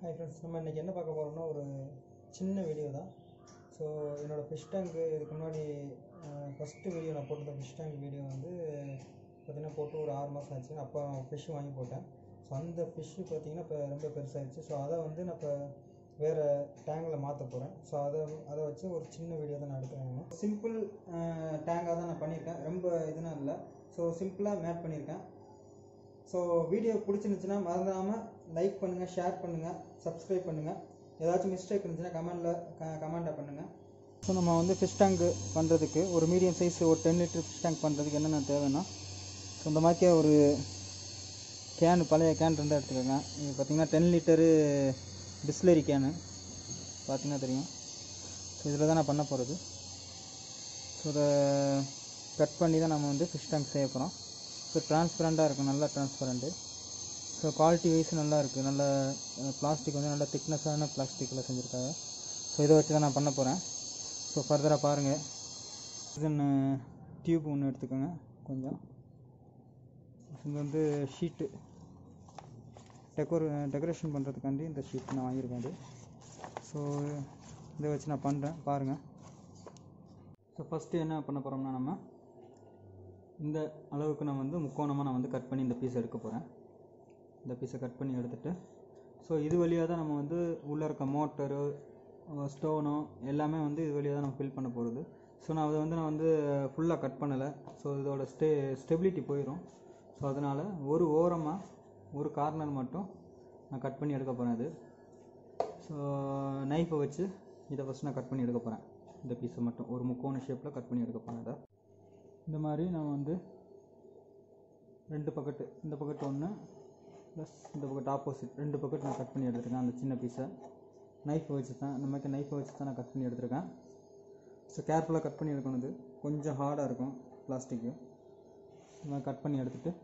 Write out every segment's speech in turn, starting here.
hi friends நம்ம இன்றைக்கி என்ன பார்க்க போகிறோம்னா ஒரு சின்ன வீடியோ தான் ஸோ என்னோடய ஃபிஷ் டேங்க்கு இதுக்கு முன்னாடி ஃபஸ்ட்டு வீடியோ நான் போட்டிருந்த ஃபிஷ் டேங்க் வீடியோ வந்து பார்த்திங்கன்னா போட்டு ஒரு ஆறு மாதம் ஆச்சு அப்போ ஃபிஷ் வாங்கி போட்டேன் ஸோ அந்த ஃபிஷ்ஷு பார்த்திங்கன்னா இப்போ ரொம்ப பெருசாகிடுச்சு ஸோ அதை வந்து நான் இப்போ வேறு டேங்கில் மாற்ற போகிறேன் ஸோ அதை அதை வச்சு ஒரு சின்ன வீடியோ தான் நான் எடுக்கிறேன் சிம்பிள் டேங்காக தான் நான் பண்ணியிருக்கேன் ரொம்ப இதுனா இல்லை ஸோ சிம்பிளாக மேட் பண்ணியிருக்கேன் ஸோ வீடியோ பிடிச்சிருந்துச்சுன்னா மறந்துடாமல் லைக் பண்ணுங்கள் ஷேர் பண்ணுங்கள் சப்ஸ்கிரைப் பண்ணுங்கள் ஏதாச்சும் மிஸ்டேக் இருந்துச்சுன்னா கமெண்டில் க கமெண்ட்டாக பண்ணுங்கள் ஸோ நம்ம வந்து ஃபிஷ் டேங்க் பண்ணுறதுக்கு ஒரு மீடியம் சைஸ் ஒரு டென் லிட்டர் ஃபிஷ் டேங்க் பண்ணுறதுக்கு என்னென்ன தேவைன்னா ஸோ இந்த மாதிரி ஒரு கேனு பழைய கேன் இருந்தால் எடுத்துக்கோங்க இது பார்த்திங்கன்னா டென் லிட்டரு பிஸ்லரி கேனு பார்த்தீங்கன்னா தெரியும் ஸோ இதில் தான் நான் பண்ண போகிறது ஸோ இதை கட் பண்ணி தான் நம்ம வந்து ஃபிஷ் டேங்க் செய்ய போகிறோம் ஸோ டிரான்ஸ்பரண்ட்டாக இருக்கும் நல்லா டிரான்ஸ்பரண்ட்டு ஸோ குவாலிட்டி வைஸ் நல்லா இருக்குது நல்ல பிளாஸ்டிக் வந்து நல்ல திக்னஸான பிளாஸ்டிக்கில் செஞ்சுருக்காங்க ஸோ இதை வச்சு தான் நான் பண்ண போகிறேன் ஸோ ஃபர்தராக பாருங்கள் தென் டியூப் ஒன்று எடுத்துக்கோங்க கொஞ்சம் இது வந்து ஷீட்டு டெக்கோர் டெக்கரேஷன் பண்ணுறதுக்காண்டி இந்த ஷீட் நான் வாங்கியிருக்கேன் இது ஸோ இதை வச்சு நான் பண்ணுறேன் பாருங்கள் ஸோ ஃபஸ்ட்டு என்ன பண்ண போகிறோம்னா நம்ம இந்த அளவுக்கு நான் வந்து முக்கோணமாக நான் வந்து கட் பண்ணி இந்த பீஸ் எடுக்க போகிறேன் இந்த பீஸை கட் பண்ணி எடுத்துகிட்டு ஸோ இது வழியாக தான் நம்ம வந்து உள்ளே இருக்க மோட்டரு ஸ்டோனோ எல்லாமே வந்து இது வழியாக தான் நம்ம ஃபில் பண்ண போகிறது ஸோ நான் அதை வந்து நான் வந்து ஃபுல்லாக கட் பண்ணலை ஸோ இதோட ஸ்டே ஸ்டெபிலிட்டி போயிடும் ஸோ அதனால் ஒரு ஓரமாக ஒரு கார்னர் மட்டும் நான் கட் பண்ணி எடுக்க போகிறேன் இது ஸோ நைஃபை வச்சு இதை ஃபஸ்ட் நான் கட் பண்ணி எடுக்க போகிறேன் இந்த பீஸை மட்டும் ஒரு முக்கோண ஷேப்பில் கட் பண்ணி எடுக்க போகிறேன் இதை இந்த மாதிரி நான் வந்து ரெண்டு பக்கெட்டு இந்த பக்கெட் ஒன்று ப்ளஸ் இந்த பக்கெட் ஆப்போசிட் ரெண்டு பக்கெட் நான் கட் பண்ணி எடுத்துருக்கேன் அந்த சின்ன பீஸை நைஃபை வச்சு தான் இந்த மாதிரி நைஃபை வச்சு தான் நான் கட் பண்ணி எடுத்திருக்கேன் ஸோ கேர்ஃபுல்லாக கட் பண்ணி எடுக்கணும் இது கொஞ்சம் ஹார்டாக இருக்கும் பிளாஸ்டிக்கு நான் கட் பண்ணி எடுத்துகிட்டு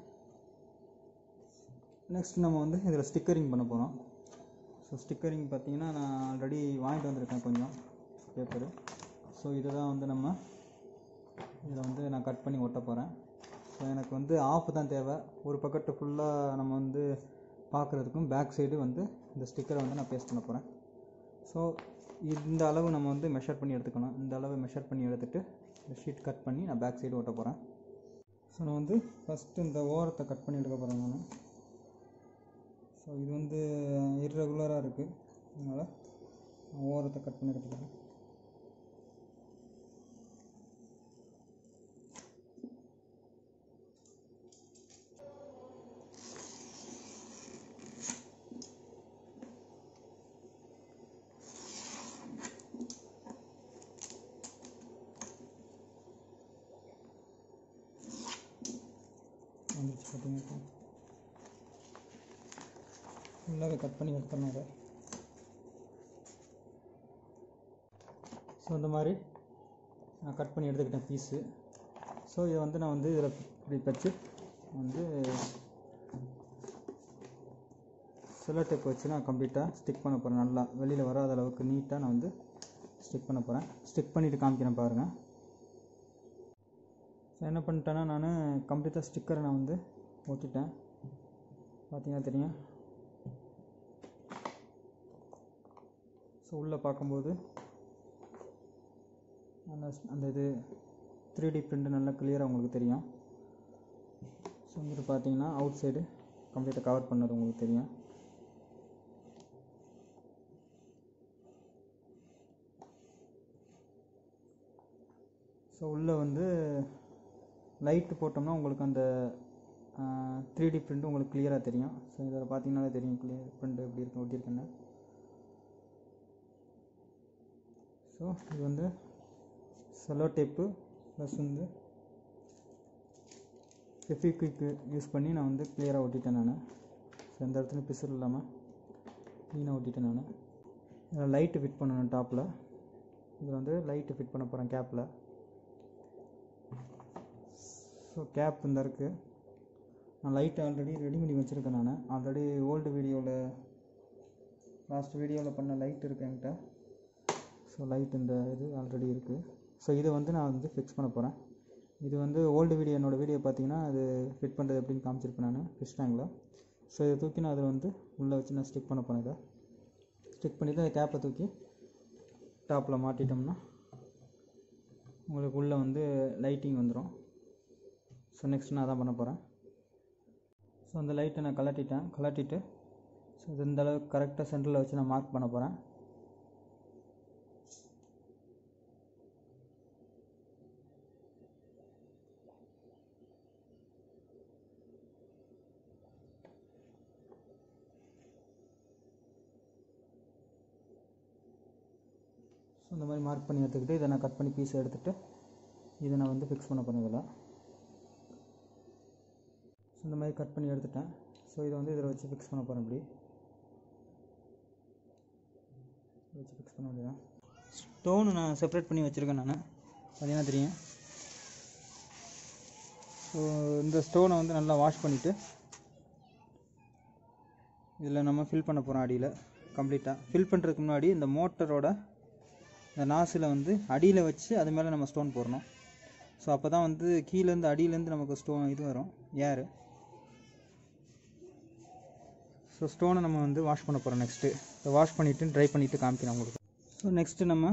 நெக்ஸ்ட் நம்ம வந்து இதில் ஸ்டிக்கரிங் பண்ண போகிறோம் ஸோ ஸ்டிக்கரிங் பார்த்தீங்கன்னா நான் ஆல்ரெடி வாங்கிட்டு வந்திருக்கேன் கொஞ்சம் பேப்பரு ஸோ இதை தான் வந்து நம்ம இதில் வந்து நான் கட் பண்ணி ஒட்ட போகிறேன் ஸோ எனக்கு வந்து ஆஃப் தான் தேவை ஒரு பக்கெட்டு ஃபுல்லாக நம்ம வந்து பார்க்குறதுக்கும் பேக் சைடு வந்து இந்த ஸ்டிக்கரை வந்து நான் பேஸ்ட் பண்ண போகிறேன் ஸோ இந்த அளவு நம்ம வந்து மெஷர் பண்ணி எடுத்துக்கணும் இந்த அளவு மெஷர் பண்ணி எடுத்துகிட்டு இந்த ஷீட் கட் பண்ணி நான் பேக் சைடு ஒட்ட போகிறேன் ஸோ நான் வந்து ஃபஸ்ட்டு இந்த ஓரத்தை கட் பண்ணி எடுக்க போகிறேன் நான் ஸோ இது வந்து இர்ரெகுலராக இருக்குது அதனால் ஓரத்தை கட் பண்ணி எடுத்துக்கிறேன் வந்துருச்சு பார்த்தீங்கன்னா ஃபுல்லாகவே கட் பண்ணி எடுத்துடணும் அதை ஸோ இந்த மாதிரி நான் கட் பண்ணி எடுத்துக்கிட்டேன் பீஸு ஸோ இதை வந்து நான் வந்து இதில் இப்படி வச்சு வந்து செல்லோ டேப் வச்சு நான் கம்ப்ளீட்டாக ஸ்டிக் பண்ண போகிறேன் நல்லா வெளியில் வராத அளவுக்கு நீட்டாக நான் வந்து ஸ்டிக் பண்ண போகிறேன் ஸ்டிக் பண்ணிவிட்டு காமிக்கிறேன் பாருங்கள் ஸோ என்ன பண்ணிட்டேன்னா நான் கம்ப்ளீட்டாக ஸ்டிக்கரை நான் வந்து ஒட்டிட்டேன் பார்த்தீங்கன்னா தெரியும் ஸோ உள்ளே பார்க்கும்போது அந்த அந்த இது த்ரீ டி பிரிண்ட் நல்லா கிளியராக உங்களுக்கு தெரியும் ஸோ வந்துட்டு பார்த்தீங்கன்னா அவுட் சைடு கம்ப்ளீட்டாக கவர் பண்ணது உங்களுக்கு தெரியும் ஸோ உள்ளே வந்து லைட்டு போட்டோம்னா உங்களுக்கு அந்த த்ரீ டி பிரிண்ட் உங்களுக்கு கிளியராக தெரியும் ஸோ இதில் பார்த்தீங்கன்னாலே தெரியும் கிளியர் பிரிண்ட் எப்படி இருக்கு ஒட்டியிருக்குன்னு ஸோ இது வந்து செலோ டேப்பு ப்ளஸ் வந்து ஃபெஃபிக்விக்கு யூஸ் பண்ணி நான் வந்து கிளியராக ஒட்டிட்டேன் நான் ஸோ எந்த இடத்துலையும் பிசுறு இல்லாமல் க்ளீனாக ஒட்டிட்டேன் நான் இதில் லைட்டு ஃபிட் பண்ணணும் டாப்பில் இதில் வந்து லைட்டு ஃபிட் பண்ண போகிறேன் கேப்பில் ஸோ கேப் இந்த இருக்குது நான் லைட் ஆல்ரெடி ரெடி பண்ணி வச்சுருக்கேன் நான் ஆல்ரெடி ஓல்டு வீடியோவில் லாஸ்ட் வீடியோவில் பண்ண லைட் இருக்கு என்கிட்ட ஸோ லைட் இந்த இது ஆல்ரெடி இருக்குது ஸோ இதை வந்து நான் வந்து ஃபிக்ஸ் பண்ண போகிறேன் இது வந்து ஓல்டு வீடியோ என்னோடய வீடியோ பார்த்தீங்கன்னா அது ஃபிட் பண்ணுறது எப்படின்னு காமிச்சிருப்பேன் நான் ஃபிஷ் டேங்கில் ஸோ இதை தூக்கி நான் அதில் வந்து உள்ளே வச்சு நான் ஸ்டிக் பண்ண போகிறேன் இதை ஸ்டிக் பண்ணிவிட்டு அந்த கேப்பை தூக்கி டாப்பில் மாட்டிட்டோம்னா உங்களுக்கு உள்ளே வந்து லைட்டிங் வந்துடும் ஸோ நெக்ஸ்ட் நான் அதான் பண்ண போகிறேன் ஸோ அந்த லைட்டை நான் கலட்டிட்டேன் கலட்டிட்டு ஸோ இது இந்த அளவுக்கு கரெக்டாக சென்டரில் வச்சு நான் மார்க் பண்ண போகிறேன் ஸோ இந்த மாதிரி மார்க் பண்ணி எடுத்துக்கிட்டு இதை நான் கட் பண்ணி பீஸ் எடுத்துகிட்டு இதை நான் வந்து ஃபிக்ஸ் பண்ண போகிறேன் இதில் ஸோ இந்த மாதிரி கட் பண்ணி எடுத்துட்டேன் ஸோ இதை வந்து இதில் வச்சு ஃபிக்ஸ் பண்ண போகிறேன் இப்படி வச்சு ஃபிக்ஸ் பண்ண வேண்டியதான் ஸ்டோனு நான் செப்பரேட் பண்ணி வச்சுருக்கேன் நான் பார்த்தீங்கன்னா தெரியும் ஸோ இந்த ஸ்டோனை வந்து நல்லா வாஷ் பண்ணிவிட்டு இதில் நம்ம ஃபில் பண்ண போகிறோம் அடியில் கம்ப்ளீட்டாக ஃபில் பண்ணுறதுக்கு முன்னாடி இந்த மோட்டரோட இந்த நாசில் வந்து அடியில் வச்சு அது மேலே நம்ம ஸ்டோன் போடணும் ஸோ அப்போ தான் வந்து கீழேருந்து அடியிலேருந்து நமக்கு ஸ்டோன் இது வரும் ஏர் ஸோ ஸ்டோனை நம்ம வந்து வாஷ் பண்ண போகிறோம் நெக்ஸ்ட்டு இதை வாஷ் பண்ணிவிட்டு ட்ரை பண்ணிவிட்டு காமிக்கிறேன் உங்களுக்கு ஸோ நெக்ஸ்ட்டு நம்ம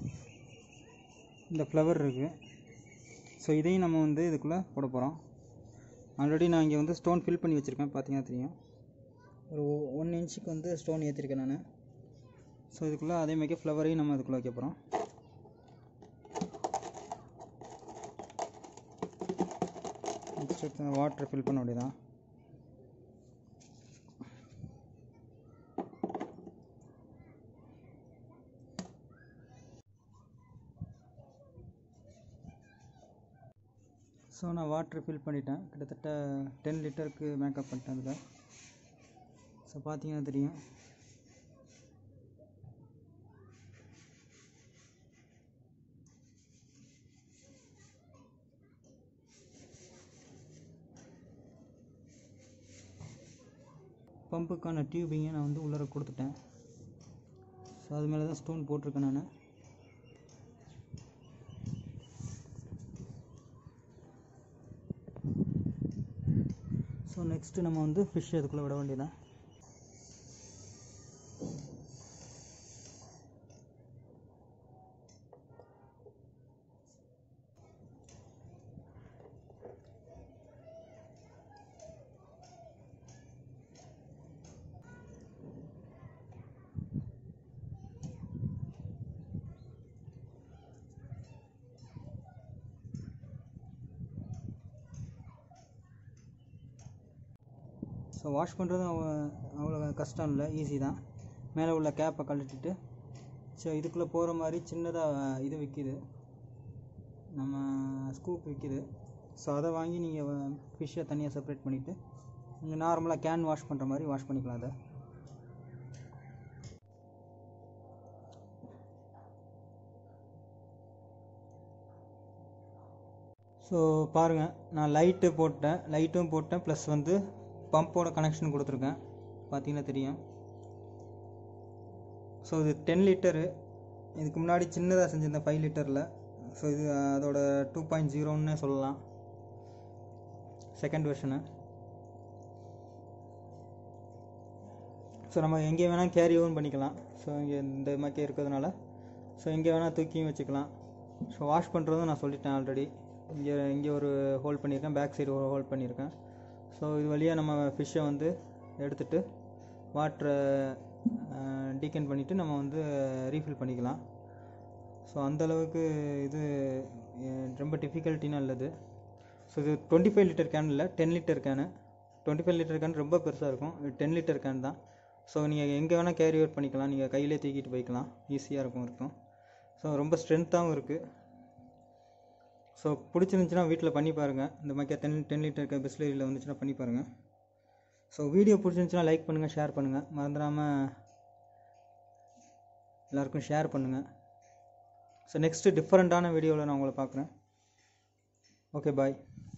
இந்த ஃப்ளவர் இருக்குது ஸோ இதையும் நம்ம வந்து இதுக்குள்ளே போட போகிறோம் ஆல்ரெடி நான் இங்கே வந்து ஸ்டோன் ஃபில் பண்ணி வச்சுருக்கேன் பார்த்தீங்கன்னா தெரியும் ஒரு ஒன் இன்ச்சுக்கு வந்து ஸ்டோன் ஏற்றிருக்கேன் நான் ஸோ இதுக்குள்ளே அதே மாதிரி ஃப்ளவரையும் நம்ம இதுக்குள்ளே வைக்க போகிறோம் நெக்ஸ்ட் எடுத்து வாட்டர் ஃபில் பண்ண வேண்டியதான் ஸோ நான் வாட்ரு ஃபில் பண்ணிட்டேன் கிட்டத்தட்ட டென் லிட்டருக்கு மேக்கப் பண்ணிட்டேன் அதில் ஸோ பார்த்தீங்கன்னா தெரியும் பம்புக்கான டியூபிங்கை நான் வந்து உள்ளர கொடுத்துட்டேன் ஸோ அது மேலே தான் ஸ்டோன் போட்டிருக்கேன் நான் ஸோ நெக்ஸ்ட்டு நம்ம வந்து ஃபிஷ் அதுக்குள்ளே விட வேண்டியதான் ஸோ வாஷ் பண்ணுறதும் அவ்வளோ அவ்வளோ கஷ்டம் இல்லை ஈஸி தான் மேலே உள்ள கேப்பை கழட்டிட்டு ஸோ இதுக்குள்ளே போகிற மாதிரி சின்னதாக இது விற்கிது நம்ம ஸ்கூப் விற்கிது ஸோ அதை வாங்கி நீங்கள் ஃபிஷ்ஷை தனியாக செப்பரேட் பண்ணிவிட்டு நீங்கள் நார்மலாக கேன் வாஷ் பண்ணுற மாதிரி வாஷ் பண்ணிக்கலாம் அதை ஸோ பாருங்கள் நான் லைட்டு போட்டேன் லைட்டும் போட்டேன் ப்ளஸ் வந்து பம்போட கனெக்ஷன் கொடுத்துருக்கேன் பார்த்தீங்கன்னா தெரியும் ஸோ இது டென் லிட்டரு இதுக்கு முன்னாடி சின்னதாக செஞ்சிருந்தேன் ஃபைவ் லிட்டரில் ஸோ இது அதோட டூ பாயிண்ட் ஜீரோன்னு சொல்லலாம் செகண்ட் வெர்ஷனு ஸோ நம்ம எங்கே வேணால் கேரி ஓன் பண்ணிக்கலாம் ஸோ இங்கே இந்த மாதிரி இருக்கிறதுனால ஸோ எங்கே வேணால் தூக்கியும் வச்சுக்கலாம் ஸோ வாஷ் பண்ணுறதும் நான் சொல்லிட்டேன் ஆல்ரெடி இங்கே இங்கே ஒரு ஹோல்ட் பண்ணியிருக்கேன் பேக் சைடு ஒரு ஹோல்ட் பண்ணியிருக்கேன் ஸோ இது வழியாக நம்ம ஃபிஷ்ஷை வந்து எடுத்துட்டு வாட்டரை டீக்கன் பண்ணிவிட்டு நம்ம வந்து ரீஃபில் பண்ணிக்கலாம் ஸோ அந்தளவுக்கு இது அஹ், ரொம்ப டிஃபிகல்ட்டினா இல்லது ஸோ இது டுவெண்ட்டி ஃபைவ் லிட்டர் கேன் இல்லை ten litre can twenty five litre can ரொம்ப பெருசாக இருக்கும் இது டென் லிட்டர் கேன் தான் ஸோ நீங்கள் எங்கே வேணால் கேரி அவுட் பண்ணிக்கலாம் நீங்கள் கையிலே தூக்கிட்டு போய்க்கலாம் ஈஸியாக இருக்கும் இருக்கும் ஸோ ரொம்ப ஸ்ட்ரென்த்தாகவும் இருக்குது ஸோ பிடிச்சிருந்துச்சுன்னா வீட்டில் பண்ணி பாருங்கள் இந்த மாதிரி டென் டென் லிட்டர் பிஸ்லரியில் வந்துச்சுன்னா பண்ணி பாருங்கள் ஸோ வீடியோ பிடிச்சிருந்துச்சுன்னா லைக் பண்ணுங்கள் ஷேர் பண்ணுங்கள் மறந்துடாமல் எல்லாருக்கும் ஷேர் பண்ணுங்கள் ஸோ நெக்ஸ்ட்டு டிஃப்ரெண்ட்டான வீடியோவில் நான் உங்களை பார்க்குறேன் ஓகே பாய்